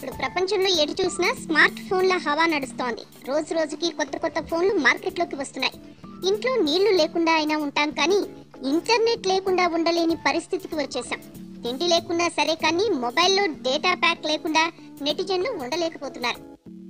ఇప్పుడు ప్రపంచంలో ఎటు చూసినా స్మార్ట్ ఫోన్ల హవా నడుస్తోంది రోజు రోజుకి కొత్త కొత్త ఫోన్లు మార్కెట్లోకి వస్తున్నాయి ఇంట్లో నీళ్లు లేకుండా అయినా ఉంటాం కానీ ఇంటర్నెట్ లేకుండా ఉండలేని పరిస్థితికి వచ్చేసాం తిండి లేకున్నా సరే కానీ మొబైల్లో డేటా ప్యాక్ లేకుండా నెటిజన్లు ఉండలేకపోతున్నారు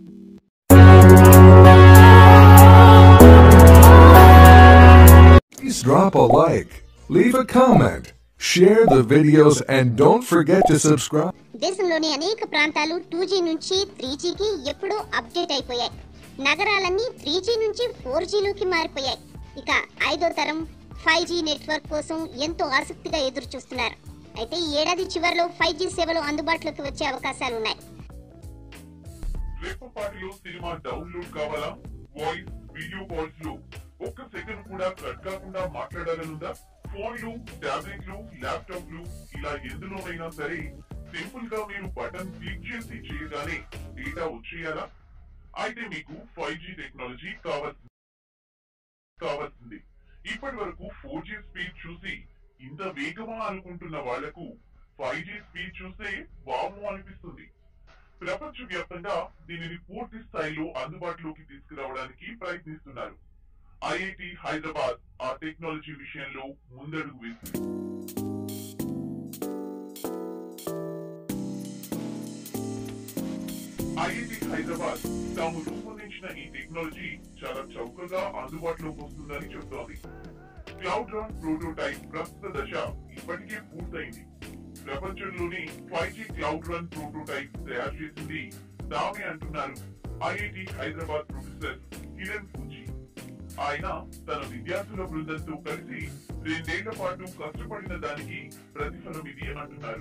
Please drop a like, leave a comment, share the videos, and don't forget to subscribe. దేశంలోని అనేక ప్రాంతాలు టూ జీ నుంచి త్రీ జీకి ఎప్పుడో అప్డేట్ అయిపోయాయి నగరాలన్నీ త్రీ జీ నుంచి ఫోర్ జీలోకి మారిపోయాయి ఇక ఐదో తరం ఫైవ్ జీ నెట్వర్క్ కోసం ఎంతో ఆసక్తిగా ఎదురు చూస్తున్నారు అయితే ఈ ఏడాది చివరిలో ఫైవ్ జీ సేవలు అందుబాటులోకి వచ్చే అవకాశాలున్నాయి రెప్పపాటిలో సినిమా డౌన్లోడ్ కావాలా వాయిస్ వీడియో కాల్స్ లో ఒక్క సెకండ్ కూడా కట్ కాకుండా మాట్లాడాలనుందా ఫోన్లు టాబ్లెట్లు ల్యాప్టాప్లు ఇలా ఎందులోనైనా సరే సింపుల్ గా మీరు బటన్ క్లిక్ చేసి చేయగానే డేటా వచ్చేయాలా అయితే మీకు ఫైవ్ జీ టెక్నాలజీ కావాల్సింది కావాల్సింది ఇప్పటి వరకు ఫోర్ జీ స్పీడ్ చూసి ఇంత వేగమా అనుకుంటున్న వాళ్లకు ఫైవ్ జీ స్పీడ్ చూస్తే వాము అనిపిస్తుంది ప్రపంచ వ్యాప్తంగా దీనిని పూర్తి స్థాయిలో అందుబాటులోకి తీసుకురావడానికి ప్రయత్నిస్తున్నారు ఐఐటి హైదరాబాద్ ఆ టెక్నాలజీ విషయంలో ముందడుగు వేసింది ఐఐటి హైదరాబాద్ తాము రూపొందించిన ఈ టెక్నాలజీ చాలా చౌకగా అందుబాటులోకి వస్తుందని చెబుతోంది క్లౌడ్ రన్ ప్రోటోటైప్ ప్రస్తుత దశ ఇప్పటికే పూర్తయింది ప్రపంచంలోని five G cloud run prototype తయారు చేసింది తామే అంటున్నారు ఐఐటి హైదరాబాద్ ప్రొఫెసర్ కిరణ్ ఫుజీ ఆయన తన విద్యార్థుల బృందంతో కలిసి రెండేళ్ల పాటు కష్టపడిన దానికి ప్రతిఫలం ఇది అంటున్నారు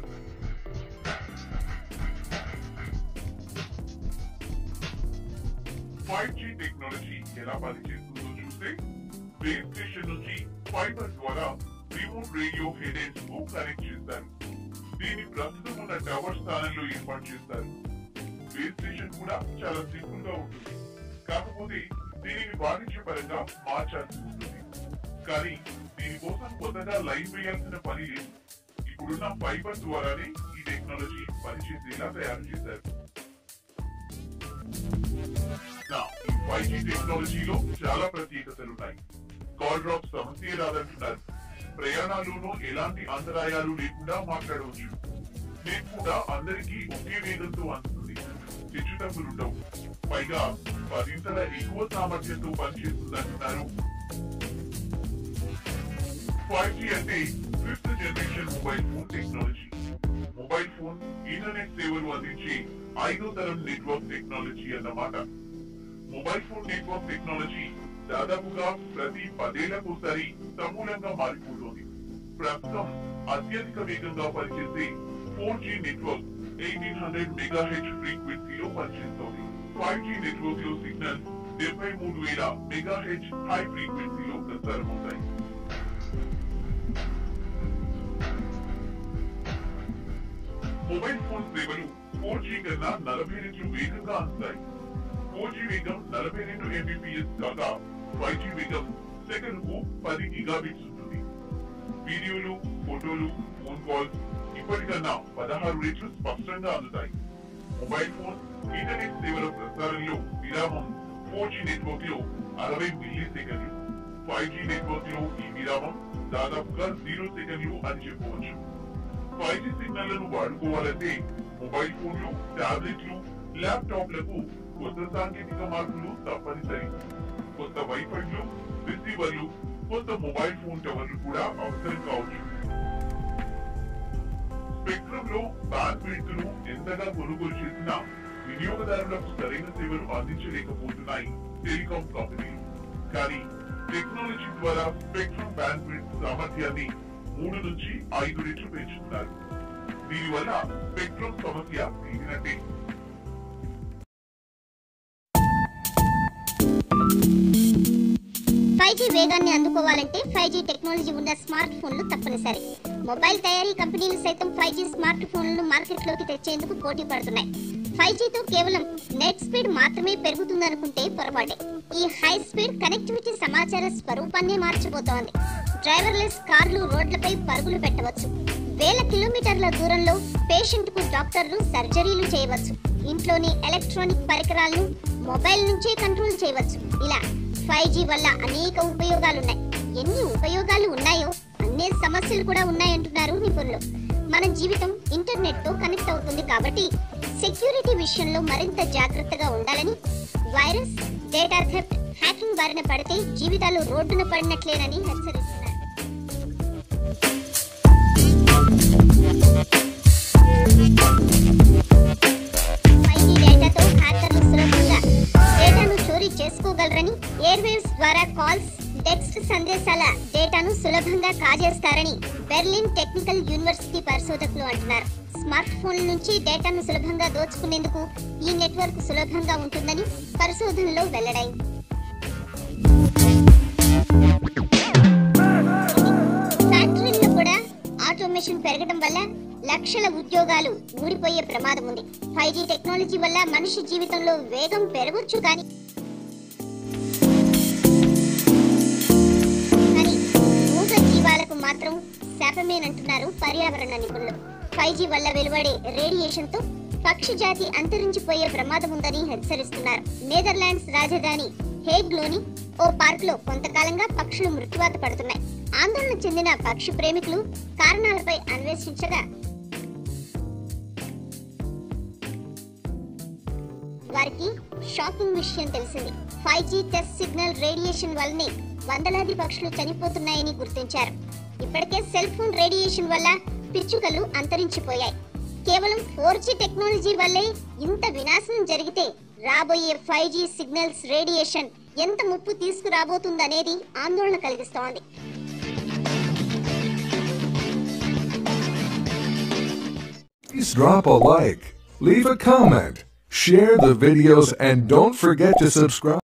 ఫైవ్ జీ టెక్నాలజీ ఎలా పనిచేస్తుందో చూస్తే బేస్ స్టేషన్ నుంచి ఫైబర్ ద్వారా రిమోట్ రేడియో హెడెన్స్ కు కనెక్ట్ చేస్తారు దీన్ని ప్రస్తుతం ఉన్న టవర్ స్థానంలో ఏర్పాటు చేస్తారు బేస్ స్టేషన్ కూడా చాలా సింపుల్ గా ఉంటుంది కాకపోతే దీనిని వాణిజ్యపరంగా మార్చాల్సి ఉంటుంది కానీ దీనికోసం కొత్తగా లైన్ వేయాల్సిన పని లేదు ఇప్పుడున్న ఫైబర్ ద్వారానే ఈ టెక్నాలజీ పనిచేసేలా తయారు చేశారు నా ఈ ఫైవ్ జీ టెక్నాలజీలో చాలా ప్రత్యేకతలున్నాయి కాల్ డ్రాప్ సమస్య రాదంటున్నారు ప్రయాణాల్లోనూ ఎలాంటి అంతరాయాలు లేకుండా మాట్లాడవచ్చు నెట్ కూడా అందరికీ ఒకే వేగంతో అందుతుంది హెచ్చుతగ్గులుండవు పైగా పదింతల ఎక్కువ సామర్థ్యంతో పనిచేస్తుందంటున్నారు ఫైవ్ జీ అంటే fifth generation mobile phone technology mobile phone internet సేవలు అందించే ఐదో తరం నెట్వర్క్ టెక్నాలజీ అన్నమాట మొబైల్ ఫోన్ నెట్వర్క్ టెక్నాలజీ దాదాపుగా ప్రతి పదేళ్లకోసారి సమూలంగా మారిపోతుంది ప్రస్తుతం అత్యధిక వేగంగా పనిచేసే four G network eighteen hundred megahertz ఫ్రీక్వెన్సీలో పనిచేస్తోంది ఫైవ్ జీ నెట్వర్క్ లో సిగ్నల్ డెబ్బై మూడు వేల మెగా హెచ్ హై ఫ్రీక్వెన్సీలో ప్రసారమవుతాయి మొబైల్ ఫోన్ సేవలు ఫోర్ జీ కన్నా నలభై రెట్లు వేగంగా అందుతాయి ఫోర్ జీ వేగం నలభై రెండు ఎంబీపీఎస్ కాగా ఫైవ్ జీ వేగం సెకండ్ కు పది గిగాబిట్స్ ఉంటుంది వీడియోలు ఫోటోలు ఫోన్ కాల్స్ ఇప్పటికన్నా పదహారు రెట్లు స్పష్టంగా అందుతాయి మొబైల్ ఫోన్ ఇంటర్నెట్ సేవల ప్రసారంలో విరామం ఫోర్ జీ నెట్వర్క్ లో అరవై మిల్లీ సెకండ్లు ఫైవ్ జీ నెట్వర్క్ లో ఈ విరామం దాదాపుగా జీరో సెకండ్లు అని చెప్పవచ్చు ఫైవ్ జీ సిగ్నల్లను వాడుకోవాలంటే మొబైల్ ఫోన్లు టాబ్లెట్లు ల్యాప్టాప్లకు కొత్త సాంకేతిక మార్పులు తప్పనిసరి కొత్త వైఫైలు రిసీవర్లు కొత్త మొబైల్ ఫోన్ టవర్లు కూడా అవసరం కావచ్చు స్పెక్ట్రమ్ లో బ్యాండ్ విడ్త్ ను ఎంతగా కొనుగోలు చేసినా వినియోగదారులకు సరైన సేవలు అందించలేకపోతున్నాయి టెలికాం కంపెనీలు కానీ టెక్నాలజీ ద్వారా స్పెక్ట్రమ్ బ్యాండ్ విడ్త్ సామర్థ్యాన్ని మూడు నుంచి ఐదు రెట్లు పెంచుతున్నారు దీనివల్ల స్పెక్ట్రమ్ సమస్య తీరినట్టే ఫైవ్ జీ వేగాన్ని అందుకోవాలంటే ఫైవ్ జీ టెక్నాలజీ ఉన్న స్మార్ట్ ఫోన్లు తప్పనిసరి మొబైల్ తయారీ కంపెనీలు సైతం ఫైవ్ జీ స్మార్ట్ ఫోన్లను మార్కెట్లోకి తెచ్చేందుకు పోటీ పడుతున్నాయి ఫైవ్ జీతో కేవలం నెట్ స్పీడ్ మాత్రమే పెరుగుతుందనుకుంటే పొరపాటే ఈ హై స్పీడ్ కనెక్టివిటీ సమాచార స్వరూపాన్నే మార్చిపోతోంది డ్రైవర్లెస్ కార్లు రోడ్లపై పరుగులు పెట్టవచ్చు వేల కిలోమీటర్ల దూరంలో పేషెంట్ కు డాక్టర్లు సర్జరీలు చేయవచ్చు ఇంట్లోని ఎలక్ట్రానిక్ పరికరాలను మొబైల్ నుంచే కంట్రోల్ చేయవచ్చు ఇలా ఫైవ్ జీ వల్ల అనేక ఉపయోగాలున్నాయి ఎన్ని ఉపయోగాలు ఉన్నాయో అన్ని సమస్యలు కూడా ఉన్నాయంటున్నారు నిపుణులు మన జీవితం ఇంటర్నెట్ తో కనెక్ట్ అవుతుంది కాబట్టి సెక్యూరిటీ విషయంలో మరింత జాగ్రత్తగా ఉండాలని వైరస్ డేటా థెఫ్ట్ హ్యాకింగ్ బారిన పడితే జీవితాలు రోడ్డున పడినట్లేనని హెచ్చరిస్తున్నారు ఫైవ్ జీ డేటాతో హ్యాకర్లు సులభంగా డేటాను చోరీ చేసుకోగలరని ఎయిర్వేవ్స్ ద్వారా కాల్స్ టెక్స్ట్ సందేశాల డేటాను సులభంగా కాజేస్తారని బెర్లిన్ టెక్నికల్ యూనివర్సిటీ పరిశోధకులు అంటున్నారు స్మార్ట్ ఫోన్ల నుంచి డేటాను సులభంగా దోచుకునేందుకు ఈ నెట్వర్క్ సులభంగా ఉంటుందని పరిశోధనలో వెల్లడైంది ఫ్యాక్టరీల్లో కూడా ఆటోమేషన్ పెరగడం వల్ల లక్షల ఉద్యోగాలు ఊడిపోయే ప్రమాదం ఉంది ఫైవ్ జీ టెక్నాలజీ వల్ల మనిషి జీవితంలో వేగం పెరగొచ్చు కానీ కానీ మూగ జీవాలకు మాత్రం శాపమేనంటున్నారు పర్యావరణ నిపుణులు ఫైవ్ జీ వల్ల వెలువడే రేడియేషన్ తో పక్షి జాతి అంతరించిపోయే ప్రమాదం ఉందని హెచ్చరిస్తున్నారు నెదర్లాండ్స్ రాజధాని హేగ్ లోని ఓ పార్క్ లో కొంతకాలంగా పక్షులు మృత్యువాత పడుతున్నాయి ఆందోళన చెందిన పక్షి ప్రేమికులు కారణాలపై అన్వేషించగా వారికి షాకింగ్ విషయం తెలిసింది five G test signal radiation వల్లనే వందలాది పక్షులు చనిపోతున్నాయని గుర్తించారు ఇప్పటికే సెల్ ఫోన్ రేడియేషన్ వల్ల పిచ్చుకలు అంతరించిపోయాయి కేవలం ఫోర్ జీ టెక్నాలజీ వల్లే ఇంత వినాశనం జరిగితే రాబోయే ఫైవ్ జీ సిగ్నల్స్ రేడియేషన్ ఎంత ముప్పు తీసుకురాబోతుందనేది ఆందోళన కలిగిస్తోంది Please drop a like, leave a comment, share the videos, and don't forget to subscribe.